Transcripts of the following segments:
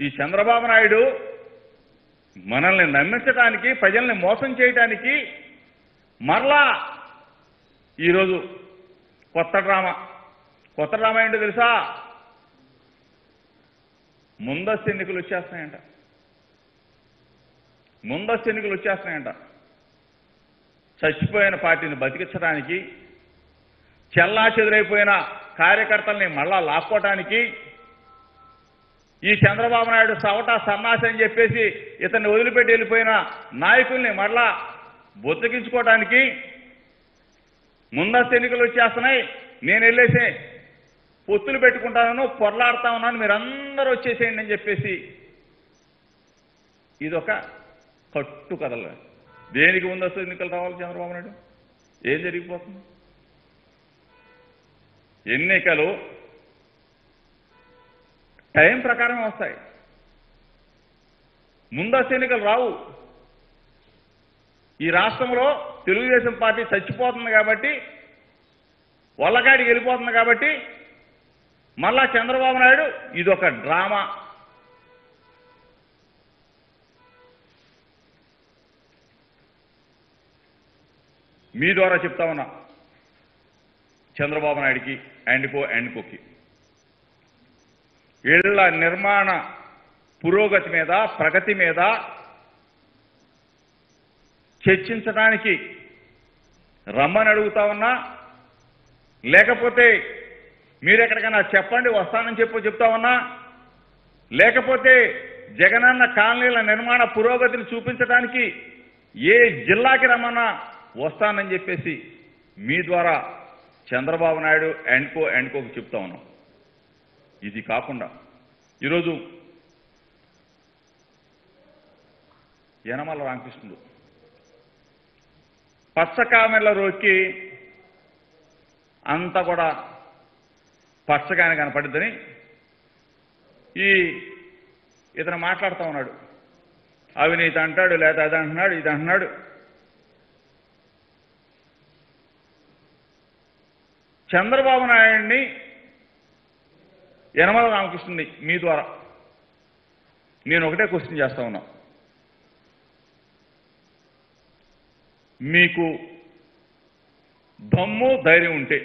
ఈ చంద్రబాబు నాయుడు మనల్ని నమ్మించడానికి ప్రజల్ని మోసం చేయడానికి మరలా ఈరోజు కొత్త డ్రామా కొత్త డ్రామా ఏంటో తెలుసా ముందస్తు ఎన్నికలు వచ్చేస్తున్నాయంట ముందస్తు ఎన్నికలు వచ్చేస్తున్నాయంట చచ్చిపోయిన పార్టీని బతికించడానికి చెల్లా చెదురైపోయిన కార్యకర్తల్ని మళ్ళా లాక్కోవటానికి ఈ చంద్రబాబు నాయుడు సవటా సన్నాసి అని చెప్పేసి ఇతన్ని వదిలిపెట్టి వెళ్ళిపోయిన నాయకుల్ని మళ్ళా బొత్తగించుకోవడానికి ముందస్తు ఎన్నికలు వచ్చేస్తున్నాయి నేను వెళ్ళేసి పొత్తులు పెట్టుకుంటాను పొరలాడుతా ఉన్నాను మీరందరూ వచ్చేసేయండి అని చెప్పేసి ఇదొక కట్టు కథలు దేనికి ముందస్తు ఎన్నికలు రావాలి చంద్రబాబు నాయుడు ఏం జరిగిపోతుంది ఎన్నికలు టైం ప్రకారమే వస్తాయి ముందస్తు ఎన్నికలు రావు ఈ రాష్ట్రంలో తెలుగుదేశం పార్టీ చచ్చిపోతుంది కాబట్టి వల్లకాడికి వెళ్ళిపోతుంది కాబట్టి మళ్ళా చంద్రబాబు నాయుడు ఇదొక డ్రామా మీ ద్వారా చెప్తా ఉన్నా చంద్రబాబు నాయుడికి అండ్కో అండ్కోకి ఇళ్ల నిర్మాణ పురోగతి మీద ప్రగతి మీద చర్చించడానికి రమ్మని అడుగుతా ఉన్నా లేకపోతే మీరు ఎక్కడికైనా చెప్పండి వస్తానని చెప్పు చెప్తా ఉన్నా లేకపోతే జగనన్న కాలనీల నిర్మాణ పురోగతిని చూపించడానికి ఏ జిల్లాకి రమ్మన్నా వస్తానని చెప్పేసి మీ ద్వారా చంద్రబాబు నాయుడు అండ్కో అండ్కోకి చెప్తా ఉన్నాం ఇది కాకుండా ఈరోజు యనమల రామకృష్ణుడు పచ్చకామెల రోకి అంతా కూడా పచ్చగానే కనపడిద్దని ఈ ఇతను మాట్లాడుతూ ఉన్నాడు అవినీతి అంటాడు లేదా అది అంటున్నాడు ఇది అంటున్నాడు చంద్రబాబు నాయుడిని యనమల రామకృష్ణుని మీ ద్వారా నేను ఒకటే క్వశ్చన్ చేస్తా ఉన్నా మీకు దమ్ము ధైర్యం ఉంటే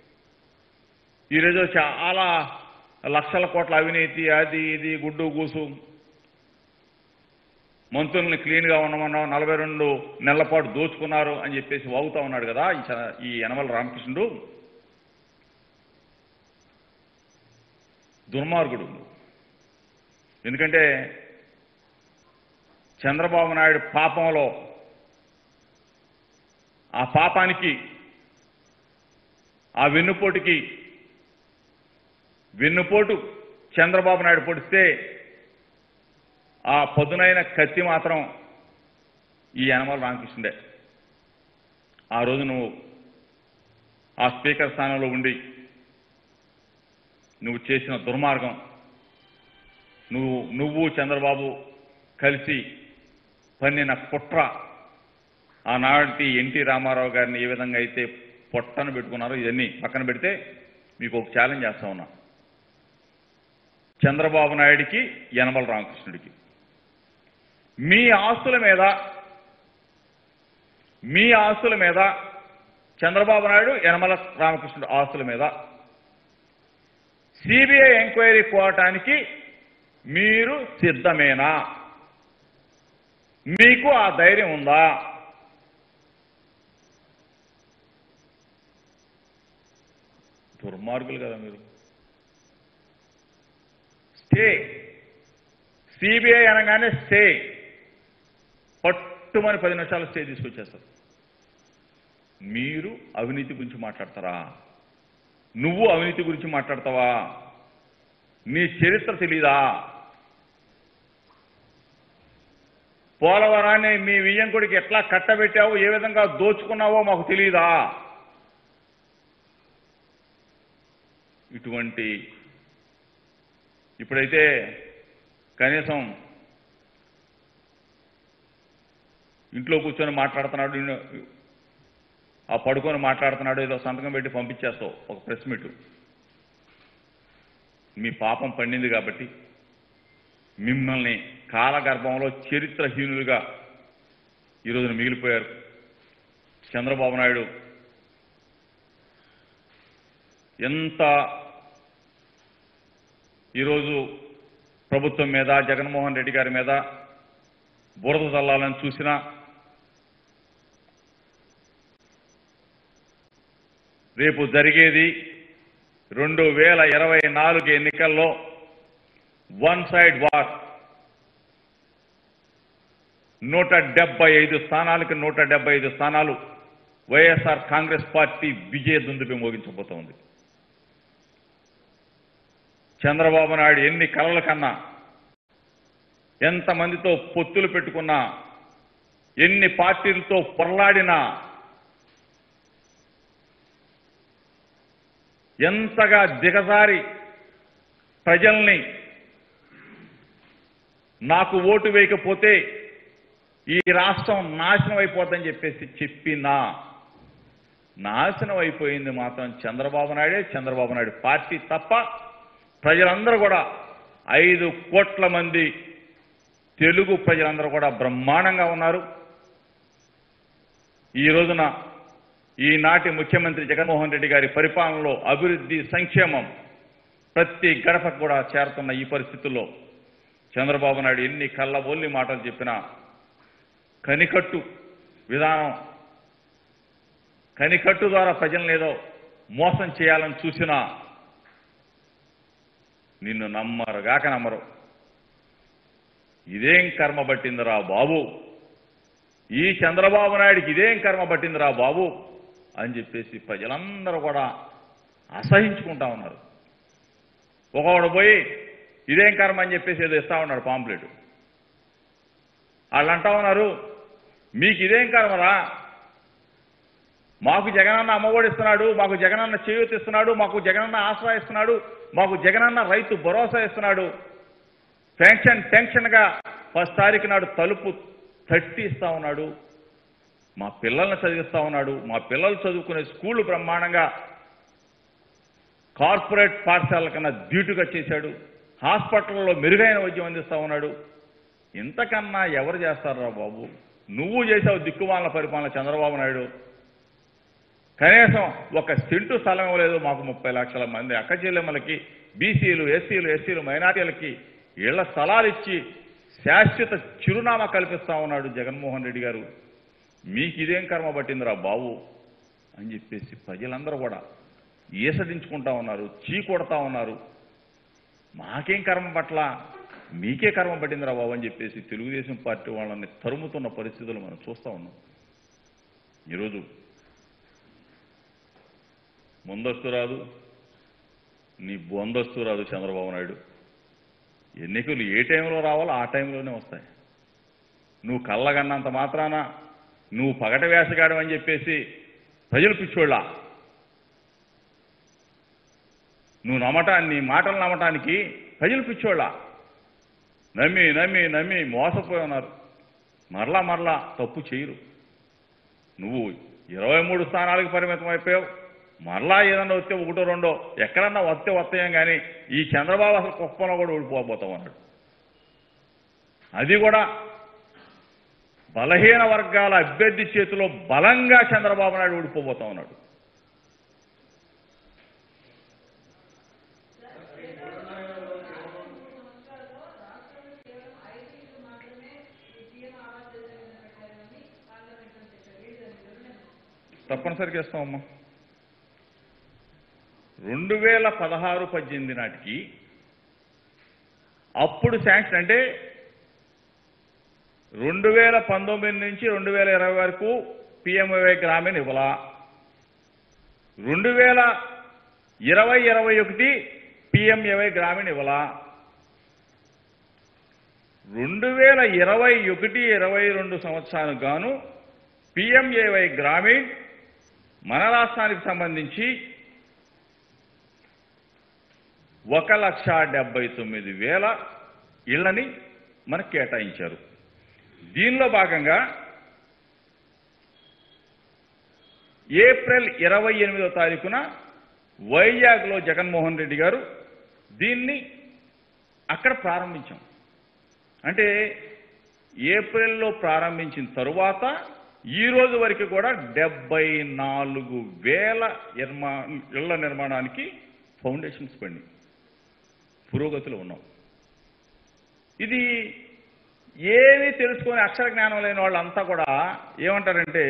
ఈరోజు చాలా లక్షల కోట్ల అవినీతి అది ఇది గుడ్డు గూసు మంత్రుల్ని క్లీన్గా ఉండమన్నాం నలభై రెండు నెలల పాటు దోచుకున్నారు అని చెప్పేసి వాగుతా ఉన్నాడు కదా ఈ చ- ఈ యనమల రామకృష్ణుడు దుర్మార్గుడు ఎందుకంటే చంద్రబాబు నాయుడు పాపంలో ఆ పాపానికి ఆ వెన్నుపోటుకి వెన్నుపోటు చంద్రబాబు నాయుడు పొడిస్తే ఆ పదునైన కత్తి మాత్రం ఈ యనమల రామకృష్ణుడే ఆ రోజు నువ్వు ఆ స్పీకర్ స్థానంలో ఉండి నువ్వు చేసిన దుర్మార్గం నువ్వు నువ్వు చంద్రబాబు కలిసి పన్నిన కుట్ర ఆనాటి ఎన్టీ రామారావు గారిని ఏ విధంగా అయితే పొట్టను పెట్టుకున్నారో ఇవన్నీ పక్కన పెడితే మీకు ఒక ఛాలెంజ్ చేస్తా ఉన్నా చంద్రబాబు నాయుడికి యనమల రామకృష్ణుడికి మీ ఆస్తుల మీద మీ ఆస్తుల మీద చంద్రబాబు నాయుడు యనమల రామకృష్ణుడు ఆస్తుల మీద సిబిఐ ఎంక్వైరీ కోవటానికి మీరు సిద్ధమేనా మీకు ఆ ధైర్యం ఉందా దుర్మార్గులు కదా మీరు స్టే సిబిఐ అనగానే స్టే పట్టుమని పది నిమిషాలు స్టే తీసుకొచ్చేస్తారు మీరు అవినీతి గురించి మాట్లాడతారా నువ్వు అవినీతి గురించి మాట్లాడతావా నీ చరిత్ర తెలీదా పోలవరాన్ని మీ వియ్యంకుడికి ఎట్లా కట్టబెట్టావో ఏ విధంగా దోచుకున్నావో మాకు తెలియదా ఇటువంటి ఇప్పుడైతే కనీసం ఇంట్లో కూర్చొని మాట్లాడుతున్నాడు ఇన్న- ఆ పడుకొని మాట్లాడుతున్నాడు ఏదో సంతకం పెట్టి పంపించేస్తావు ఒక ప్రెస్ మీట్ మీ పాపం పండింది కాబట్టి మిమ్మల్ని కాలగర్భంలో చరిత్రహీనులుగా ఈరోజున మిగిలిపోయారు చంద్రబాబు నాయుడు ఎంత ఈరోజు ప్రభుత్వం మీద జగన్మోహన్ రెడ్డి గారి మీద బురద చల్లాలని చూసినా రేపు జరిగేది రెండు వేల ఇరవై నాలుగు ఎన్నికల్లో వన్ సైడ్ వార్ నూట డెబ్బై ఐదు స్థానాలకి నూట డెబ్బై ఐదు స్థానాలు వైఎస్ఆర్ కాంగ్రెస్ పార్టీ విజయ దుందుబి మోగించబోతోంది చంద్రబాబు నాయుడు ఎన్ని కలల కన్నా ఎంతమందితో పొత్తులు పెట్టుకున్నా ఎన్ని పార్టీలతో పొరలాడినా ఎంతగా దిగజారి ప్రజల్ని నాకు ఓటు వేయకపోతే ఈ రాష్ట్రం నాశనం అయిపోద్దని చెప్పేసి చెప్పినా నాశనం అయిపోయింది మాత్రం చంద్రబాబు నాయుడే చంద్రబాబు నాయుడు పార్టీ తప్ప ప్రజలందరూ కూడా ఐదు కోట్ల మంది తెలుగు ప్రజలందరూ కూడా బ్రహ్మాండంగా ఉన్నారు ఈ రోజున ఈనాటి ముఖ్యమంత్రి జగన్మోహన్ రెడ్డి గారి పరిపాలనలో అభివృద్ధి సంక్షేమం ప్రతి గడపకు కూడా చేరుతున్న ఈ పరిస్థితుల్లో చంద్రబాబు నాయుడు ఎన్ని కళ్ళబొల్లి మాటలు చెప్పినా కనికట్టు విధానం కనికట్టు ద్వారా ప్రజలను ఏదో మోసం చేయాలని చూసినా నిన్ను నమ్మరు గాక నమ్మరు ఇదేం కర్మ పట్టిందిరా బాబు ఈ చంద్రబాబు నాయుడికి ఇదేం కర్మ పట్టిందిరా బాబు అని చెప్పేసి ప్రజలందరూ కూడా అసహించుకుంటా ఉన్నారు ఒకడు పోయి ఇదేం కర్మ అని చెప్పేసి ఏదో ఇస్తా ఉన్నాడు పాంప్లెట్ వాళ్ళు అంటా ఉన్నారు మీకు ఇదేం కర్మరా మాకు జగనన్న అమ్మఒడి ఇస్తున్నాడు మాకు జగనన్న చేయూత ఇస్తున్నాడు మాకు జగనన్న ఆసరా ఇస్తున్నాడు మాకు జగనన్న రైతు భరోసా ఇస్తున్నాడు పెన్షన్ టెన్షన్గా ఫస్ట్ తారీఖు నాడు తలుపు తట్టి ఇస్తా ఉన్నాడు మా పిల్లల్ని చదివిస్తా ఉన్నాడు మా పిల్లలు చదువుకునే స్కూళ్ళు బ్రహ్మాండంగా కార్పొరేట్ పాఠశాలల కన్నా ధీటుగా చేశాడు హాస్పిటల్లో మెరుగైన వైద్యం అందిస్తా ఉన్నాడు ఇంతకన్నా ఎవరు చేస్తారా బాబు నువ్వు చేసావు దిక్కుమాల పరిపాలన చంద్రబాబు నాయుడు కనీసం ఒక సెంటు స్థలం ఇవ్వలేదు మాకు ముప్పై లక్షల మంది అక్క చెల్లెమ్మలకి బీసీలు ఎస్సీలు ఎస్సీలు మైనార్టీలకి ఇళ్ల స్థలాలు ఇచ్చి శాశ్వత చిరునామా కల్పిస్తా ఉన్నాడు జగన్మోహన్ రెడ్డి గారు మీకు ఇదేం కర్మ పట్టిందిరా బాబు అని చెప్పేసి ప్రజలందరూ కూడా ఈసడించుకుంటా ఉన్నారు చీ కొడతా ఉన్నారు మాకేం కర్మ పట్ల మీకే కర్మ పట్టిందిరా బాబు అని చెప్పేసి తెలుగుదేశం పార్టీ వాళ్ళని తరుముతున్న పరిస్థితులు మనం చూస్తా ఉన్నాం ఈరోజు ముందస్తు రాదు నీ బొందస్తు రాదు చంద్రబాబు నాయుడు ఎన్నికలు ఏ టైంలో రావాలో ఆ టైంలోనే వస్తాయి నువ్వు కళ్ళగన్నంత మాత్రాన నువ్వు పగట వేసగాడు అని చెప్పేసి ప్రజలు పిచ్చోళ్ళ నువ్వు నమ్మటా నీ మాటలు నమ్మటానికి ప్రజలు పిచ్చోళ్ళ నమ్మి నమ్మి నమ్మి మోసపోయి ఉన్నారు మరలా మరలా తప్పు చేయరు నువ్వు ఇరవై మూడు స్థానాలకు పరిమితం అయిపోయావు మరలా ఏదన్నా వస్తే ఒకటో రెండో ఎక్కడన్నా వస్తే వస్తాయం కానీ ఈ చంద్రబాబు అసలు కుప్పంలో కూడా ఓడిపోబోతాం అన్నాడు అది కూడా బలహీన వర్గాల అభ్యర్థి చేతిలో బలంగా చంద్రబాబు నాయుడు ఓడిపోబోతా ఉన్నాడు తప్పనిసరిగా ఇస్తామమ్మా రెండు వేల పదహారు పద్దెనిమిది నాటికి అప్పుడు శాంక్షన్ అంటే రెండు వేల పంతొమ్మిది నుంచి రెండు వేల ఇరవై వరకు పిఎంఏ గ్రామీణ ఇవ్వలా రెండు వేల ఇరవై ఇరవై ఒకటి పిఎంఏవై గ్రామీణ ఇవ్వలా రెండు వేల ఇరవై ఒకటి ఇరవై రెండు సంవత్సరానికి గాను పిఎంఏవై గ్రామీణ్ మన రాష్ట్రానికి సంబంధించి ఒక లక్ష డెబ్బై తొమ్మిది వేల ఇళ్లని మనకు కేటాయించారు దీనిలో భాగంగా ఏప్రిల్ ఇరవై ఎనిమిదో తారీఖున వైజాగ్లో జగన్మోహన్ రెడ్డి గారు దీన్ని అక్కడ ప్రారంభించాం అంటే ఏప్రిల్లో ప్రారంభించిన తరువాత ఈ రోజు వరకు కూడా డెబ్బై నాలుగు వేల నిర్మా ఇళ్ల నిర్మాణానికి ఫౌండేషన్స్ పడి పురోగతిలో ఉన్నాం ఇది ఏమీ తెలుసుకొని అక్షర జ్ఞానం లేని వాళ్ళంతా కూడా ఏమంటారంటే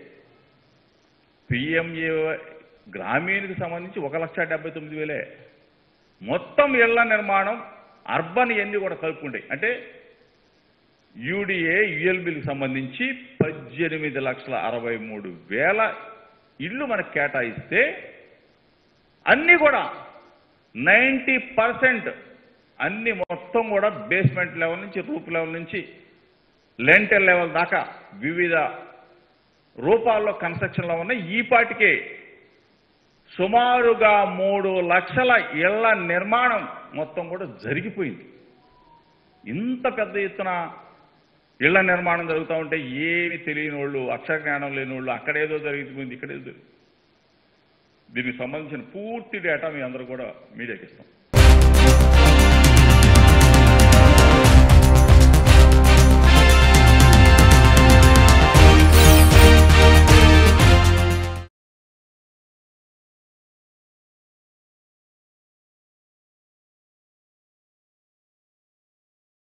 పిఎంఏ గ్రామీణకి సంబంధించి ఒక లక్ష డెబ్బై తొమ్మిది వేలే మొత్తం ఇళ్ల నిర్మాణం అర్బన్ ఇవన్నీ కూడా కలుపుకుంటాయి అంటే యూడిఏ యుఎల్బిలకు సంబంధించి పద్దెనిమిది లక్షల అరవై మూడు వేల ఇళ్ళు మనకు కేటాయిస్తే అన్నీ కూడా నైంటీ పర్సెంట్ అన్ని మొత్తం కూడా బేస్మెంట్ లెవెల్ నుంచి రూప్ లెవెల్ నుంచి లెంటల్ లెవెల్ దాకా వివిధ రూపాల్లో కన్స్ట్రక్షన్లో ఉన్న ఈ పాటికే సుమారుగా మూడు లక్షల ఇళ్ల నిర్మాణం మొత్తం కూడా జరిగిపోయింది ఇంత పెద్ద ఎత్తున ఇళ్ల నిర్మాణం జరుగుతూ ఉంటే ఏమి తెలియని వాళ్ళు అక్షర జ్ఞానం లేని వాళ్ళు అక్కడేదో జరిగిపోయింది ఇక్కడేదో జరిగింది దీనికి సంబంధించిన పూర్తి డేటా మీ అందరూ కూడా మీడియాకి ఇస్తాం